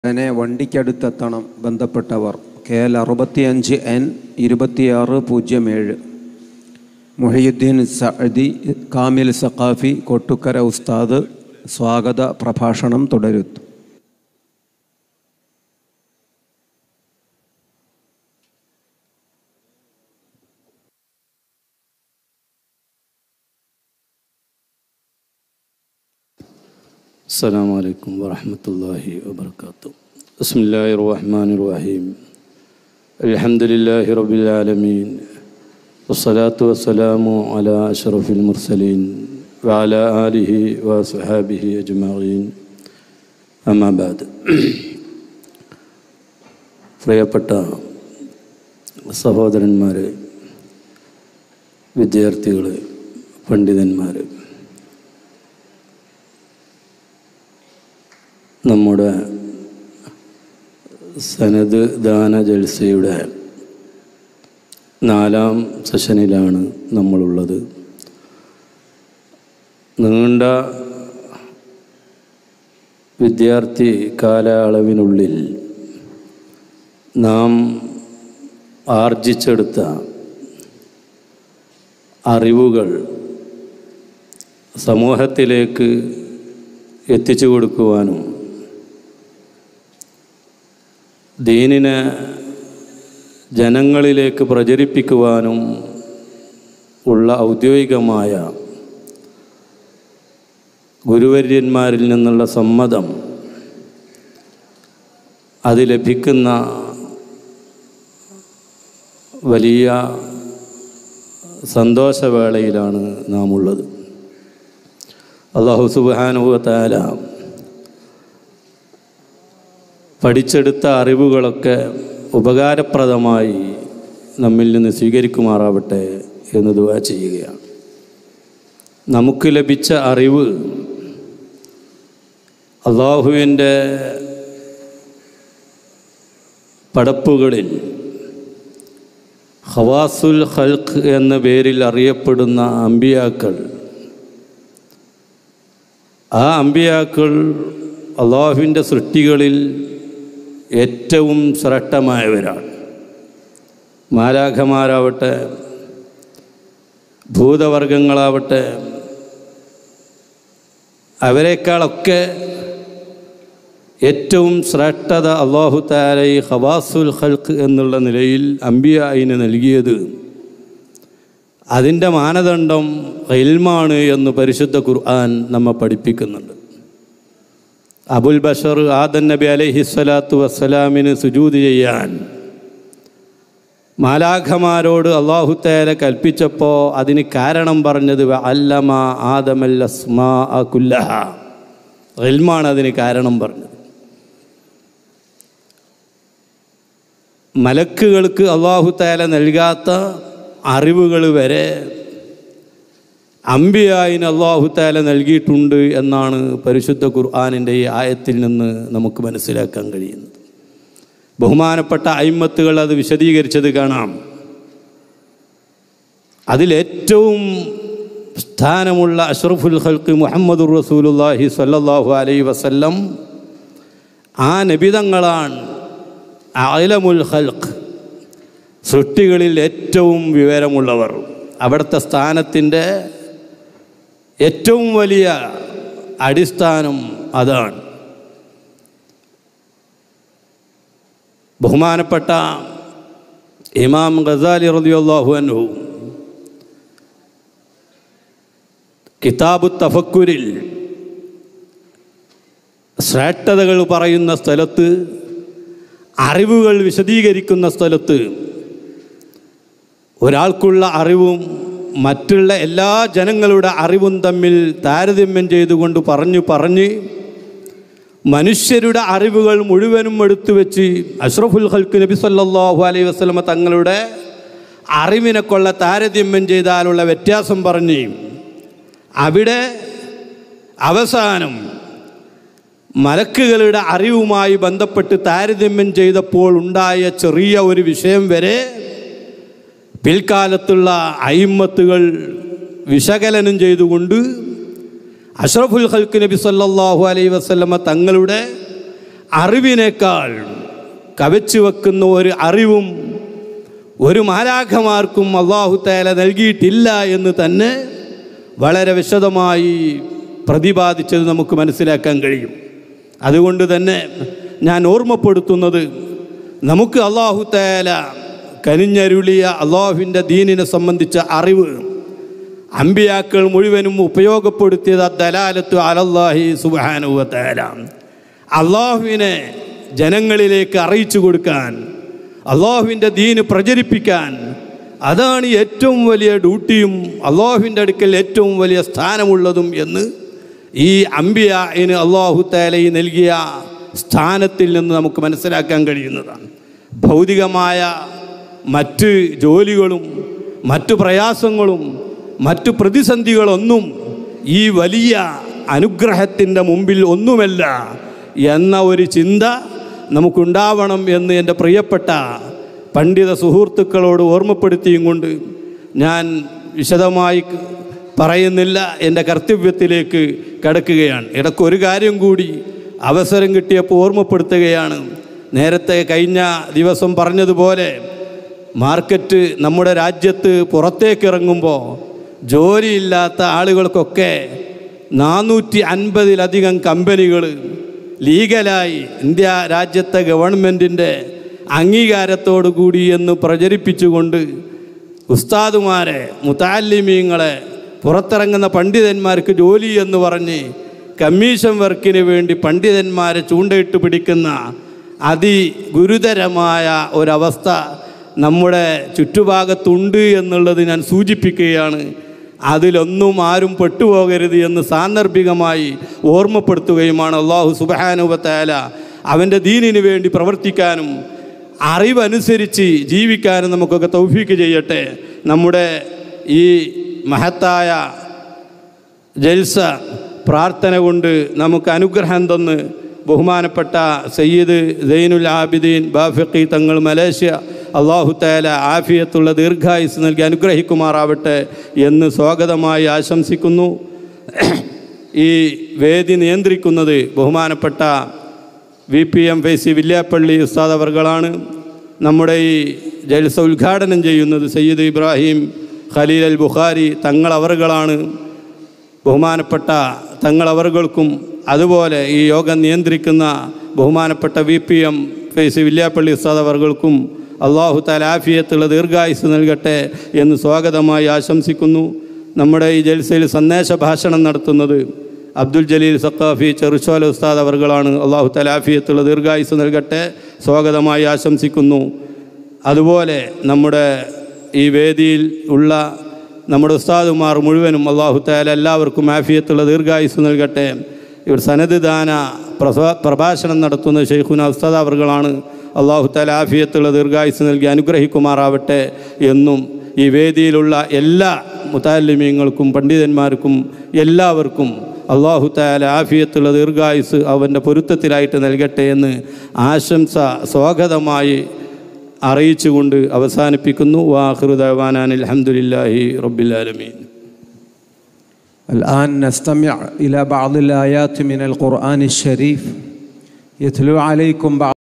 ഉടനെ വണ്ടിക്കടുത്തെത്തണം ബന്ധപ്പെട്ടവർ K L അറുപത്തിയഞ്ച് എൻ ഇരുപത്തിയാറ് പൂജ്യം ഏഴ് മുഹയുദ്ദീൻ സഅദി കാമിൽ സഖാഫി കൊട്ടുക്കര ഉസ്താദ് സ്വാഗത പ്രഭാഷണം തുടരുന്നു السلام عليكم ورحمة الله وبركاته بسم الله الرحمن الرحيم الحمد لله رب العالمين والصلاة والسلام على أشرف المرسلين وعلى آله وصحابه أجمعين أما بعد പ്രിയപ്പെട്ട സഹോദരന്മാരെ വിദ്യാർത്ഥികളെ പണ്ഡിതന്മാരെ നമ്മുടെ സനത് ദാന ജൽസയുടെ നാലാം സെഷനിലാണ് നമ്മളുള്ളത് നീണ്ട വിദ്യാർത്ഥി കാലയളവിനുള്ളിൽ നാം ആർജിച്ചെടുത്ത അറിവുകൾ സമൂഹത്തിലേക്ക് എത്തിച്ചു കൊടുക്കുവാനും ദീനിനെ ജനങ്ങളിലേക്ക് പ്രചരിപ്പിക്കുവാനും ഉള്ള ഔദ്യോഗികമായ ഗുരുവര്യന്മാരിൽ നിന്നുള്ള സമ്മതം അത് ലഭിക്കുന്ന വലിയ സന്തോഷവേളയിലാണ് നാം ഉള്ളത് അള്ളാഹു സുബാനുഭവത്താല പഠിച്ചെടുത്ത അറിവുകളൊക്കെ ഉപകാരപ്രദമായി നമ്മിൽ നിന്ന് സ്വീകരിക്കുമാറാവട്ടെ എന്ന് ദുവാ ചെയ്യുകയാണ് നമുക്ക് ലഭിച്ച അറിവ് അള്ളാഹുവിൻ്റെ പടപ്പുകളിൽ ഹവാസുൽ ഹൽക്ക് എന്ന പേരിൽ അറിയപ്പെടുന്ന അമ്പിയാക്കൾ ആ അമ്പിയാക്കൾ അള്ളാഹുവിൻ്റെ സൃഷ്ടികളിൽ ഏറ്റവും ശ്രേഷ്ഠമായവരാണ് മാലാഖമാരാവട്ടെ ഭൂതവർഗങ്ങളാവട്ടെ അവരെക്കാളൊക്കെ ഏറ്റവും ശ്രേഷ്ഠത അള്ളാഹു താലൈ ഹവാസുൽ ഹൽക്ക് എന്നുള്ള നിലയിൽ അമ്പിയായിന് നൽകിയത് അതിൻ്റെ മാനദണ്ഡം ഇൽമാണ് എന്ന് പരിശുദ്ധ ഖുർആൻ നമ്മെ പഠിപ്പിക്കുന്നുണ്ട് അബുൽ ബഷർ ആദൻ നബി അലൈഹിസ്വലാത്തു വസ്സലാമിന് സുജൂത് ചെയ്യാൻ മാലാഖമാരോട് അള്ളാഹുത്തേല കൽപ്പിച്ചപ്പോൾ അതിന് കാരണം പറഞ്ഞത് അല്ലമ ആദമൽ അസ്മാ കുല്ലഹ ഇൽമാണ് അതിന് കാരണം പറഞ്ഞത് മലക്കുകൾക്ക് അള്ളാഹുത്തേല നൽകാത്ത അറിവുകൾ വരെ അമ്പിയായിന് അള്ളാഹു താല നൽകിയിട്ടുണ്ട് എന്നാണ് പരിശുദ്ധ ഖുർആാനിൻ്റെ ഈ ആയത്തിൽ നിന്ന് നമുക്ക് മനസ്സിലാക്കാൻ കഴിയുന്നത് ബഹുമാനപ്പെട്ട അയിമത്തുകൾ അത് വിശദീകരിച്ചത് കാണാം അതിലേറ്റവും സ്ഥാനമുള്ള അഷ്റഫുൽ ഹൽക്ക് മുഹമ്മദുർ റസൂലുല്ലാഹി സല്ലാഹു അലൈ വസല്ലം ആ നബിതങ്ങളാണ് അലമുൽ ഹൽക്ക് സൃഷ്ടികളിൽ ഏറ്റവും വിവരമുള്ളവർ അവിടുത്തെ സ്ഥാനത്തിൻ്റെ ഏറ്റവും വലിയ അടിസ്ഥാനം അതാണ് ബഹുമാനപ്പെട്ട ഇമാം ഗസാലി റളിയല്ലാഹു അൻഹു കിതാബു തഫക്കുരിൽ ശ്രേഷ്ഠതകൾ പറയുന്ന സ്ഥലത്ത് അറിവുകൾ വിശദീകരിക്കുന്ന സ്ഥലത്ത് ഒരാൾക്കുള്ള അറിവും മറ്റുള്ള എല്ലാ ജനങ്ങളുടെ അറിവും തമ്മിൽ താരതമ്യം ചെയ്തുകൊണ്ട് പറഞ്ഞു പറഞ്ഞ് മനുഷ്യരുടെ അറിവുകൾ മുഴുവനും എടുത്തു വെച്ച് അഷ്റഫുൽ ഹൽക്ക് നബി സല്ലാഹു അലൈഹി വസ്ലമ തങ്ങളുടെ അറിവിനെ കൊള്ള താരതമ്യം ചെയ്താലുള്ള വ്യത്യാസം പറഞ്ഞ് അവിടെ അവസാനം മലക്കുകളുടെ അറിവുമായി ബന്ധപ്പെട്ട് താരതമ്യം ചെയ്തപ്പോൾ ഉണ്ടായ ചെറിയ ഒരു വിഷയം വരെ പിൽക്കാലത്തുള്ള അയിമ്മത്തുകൾ വിശകലനം ചെയ്തുകൊണ്ട് അഷ്റഫുൽ ഹൽക്ക് നബി സല്ലല്ലാഹു അലൈഹി വസല്ലമ തങ്ങളുടെ അറിവിനേക്കാൾ കവച്ചു വെക്കുന്ന ഒരു അറിവും ഒരു മാലാഖമാർക്കും അള്ളാഹു തേല നൽകിയിട്ടില്ല എന്ന് തന്നെ വളരെ വിശദമായി പ്രതിപാദിച്ചത് നമുക്ക് മനസ്സിലാക്കാൻ കഴിയും അതുകൊണ്ട് തന്നെ ഞാൻ ഓർമ്മപ്പെടുത്തുന്നത് നമുക്ക് അള്ളാഹു തേല കനിഞ്ഞരുളിയ അള്ളാഹുവിൻ്റെ ദീനിനെ സംബന്ധിച്ച അറിവ് അമ്പിയാക്കൾ മുഴുവനും ഉപയോഗപ്പെടുത്തിയത് ദലാലത്തു അലല്ലാഹി സുബാനുവ തേല അള്ളാഹുവിനെ ജനങ്ങളിലേക്ക് അറിയിച്ചു കൊടുക്കാൻ അള്ളാഹുവിൻ്റെ ദീന് പ്രചരിപ്പിക്കാൻ അതാണ് ഏറ്റവും വലിയ ഡ്യൂട്ടിയും അള്ളാഹുവിൻ്റെ അടുക്കൽ ഏറ്റവും വലിയ സ്ഥാനമുള്ളതും എന്ന് ഈ അമ്പിയായിന് അള്ളാഹു തേലയി നൽകിയ സ്ഥാനത്തിൽ നിന്ന് നമുക്ക് മനസ്സിലാക്കാൻ കഴിയുന്നതാണ് ഭൗതികമായ മറ്റ് ജോലികളും മറ്റു പ്രയാസങ്ങളും മറ്റു പ്രതിസന്ധികളൊന്നും ഈ വലിയ അനുഗ്രഹത്തിൻ്റെ മുമ്പിൽ ഒന്നുമല്ല എന്ന ഒരു ചിന്ത നമുക്കുണ്ടാവണം എന്ന് എൻ്റെ പ്രിയപ്പെട്ട പണ്ഡിത സുഹൃത്തുക്കളോട് ഓർമ്മപ്പെടുത്തിയും കൊണ്ട് ഞാൻ വിശദമായി പറയുന്നില്ല എൻ്റെ കർത്തവ്യത്തിലേക്ക് കടക്കുകയാണ് ഇടയ്ക്ക് ഒരു കാര്യം കൂടി അവസരം കിട്ടിയപ്പോൾ ഓർമ്മപ്പെടുത്തുകയാണ് നേരത്തെ കഴിഞ്ഞ ദിവസം പറഞ്ഞതുപോലെ മാർക്കറ്റ് നമ്മുടെ രാജ്യത്ത് പുറത്തേക്ക് ഇറങ്ങുമ്പോൾ ജോലിയില്ലാത്ത ആളുകൾക്കൊക്കെ നാനൂറ്റി അൻപതിലധികം കമ്പനികൾ ലീഗലായി ഇന്ത്യ രാജ്യത്തെ ഗവൺമെൻറ്റിൻ്റെ അംഗീകാരത്തോടു കൂടി എന്ന് പ്രചരിപ്പിച്ചുകൊണ്ട് ഉസ്താദുമാരെ മുത്താലിമീങ്ങളെ പുറത്തിറങ്ങുന്ന പണ്ഡിതന്മാർക്ക് ജോലി എന്ന് പറഞ്ഞ് കമ്മീഷൻ വർക്കിന് വേണ്ടി പണ്ഡിതന്മാരെ ചൂണ്ടയിട്ട് പിടിക്കുന്ന അതിഗുരുതരമായ ഒരവസ്ഥ നമ്മുടെ ചുറ്റുഭാഗത്തുണ്ട് എന്നുള്ളത് ഞാൻ സൂചിപ്പിക്കുകയാണ് അതിലൊന്നും ആരും പെട്ടുപോകരുത് എന്ന് സാന്ദർഭികമായി ഓർമ്മപ്പെടുത്തുകയുമാണ് അള്ളാഹു സുബാനുബത്തായ അവൻ്റെ ദീനിന് വേണ്ടി പ്രവർത്തിക്കാനും അറിവനുസരിച്ച് ജീവിക്കാനും നമുക്കൊക്കെ തൗഫീക്ക് ചെയ്യട്ടെ നമ്മുടെ ഈ മഹത്തായ ജൽസ പ്രാർത്ഥന കൊണ്ട് നമുക്ക് അനുഗ്രഹം തന്ന് ബഹുമാനപ്പെട്ട സയ്യിദ് സൈനുൽ ആബിദീൻ ബാഫിഖി തങ്ങൾ മലേഷ്യ അള്ളാഹു താല ആഫിയത്തുള്ള ദീർഘായുസ് നൽകി അനുഗ്രഹിക്കുമാറാവട്ടെ എന്ന് സ്വാഗതമായി ആശംസിക്കുന്നു ഈ വേദി നിയന്ത്രിക്കുന്നത് ബഹുമാനപ്പെട്ട V P M Faizy Villiappally Ustad അവർകളാണ് നമ്മുടെ ഈ ജൽസ ഉദ്ഘാടനം ചെയ്യുന്നത് സയ്യിദ് ഇബ്രാഹിം ഖലീൽ അൽ ബുഖാരി തങ്ങൾ അവറുകളാണ് ബഹുമാനപ്പെട്ട തങ്ങൾ അവറുകൾക്കും അതുപോലെ ഈ യോഗം നിയന്ത്രിക്കുന്ന ബഹുമാനപ്പെട്ട V P M Faizy Villiappally Ustad അവർകൾക്കും അള്ളാഹു താലാഫിയത്തുള്ള ദീർഘായുസ് നൽകട്ടെ എന്ന് സ്വാഗതമായി ആശംസിക്കുന്നു നമ്മുടെ ഈ ജൽസയിൽ സന്ദേശ ഭാഷണം നടത്തുന്നത് അബ്ദുൽ ജലീൽ സക്കാഫി ചെറുശോല ഉസ്താദ് അവർകളാണ് അള്ളാഹു തലാഫിയത്തുള്ള ദീർഘായുസ് നൽകട്ടെ സ്വാഗതമായി ആശംസിക്കുന്നു അതുപോലെ നമ്മുടെ ഈ വേദിയിൽ ഉള്ള നമ്മുടെ ഉസ്താദുമാർ മുഴുവനും അള്ളാഹു താല എല്ലാവർക്കും ആഫിയത്തുള്ള ദീർഘായുസ് നൽകട്ടെ ഇവർ സനത് ദാന പ്രസവ പ്രഭാഷണം നടത്തുന്ന ഷെയ്ഖുന ഉസ്താദ് അവർകളാണ് അള്ളാഹു താല ആഫിയത്തുള്ള ദീർഘായുസ് നൽകി അനുഗ്രഹിക്കുമാറാവട്ടെ എന്നും ഈ വേദിയിലുള്ള എല്ലാ മുത്താലിമീങ്ങൾക്കും പണ്ഡിതന്മാർക്കും എല്ലാവർക്കും അള്ളാഹു താല ആഫിയത്തുള്ള ദീർഘായുസ് അവൻ്റെ പൊരുത്തത്തിലായിട്ട് നൽകട്ടെ എന്ന് ആശംസ സ്വാഗതമായി അറിയിച്ചുകൊണ്ട് അവസാനിപ്പിക്കുന്നു വാഹൃദവാനാൻ അലഹമുല്ലാഹി റബ്ബിലാലമീൻ الآن نستمع إلى بعض الآيات من القرآن الشريف يتلو عليكم بعض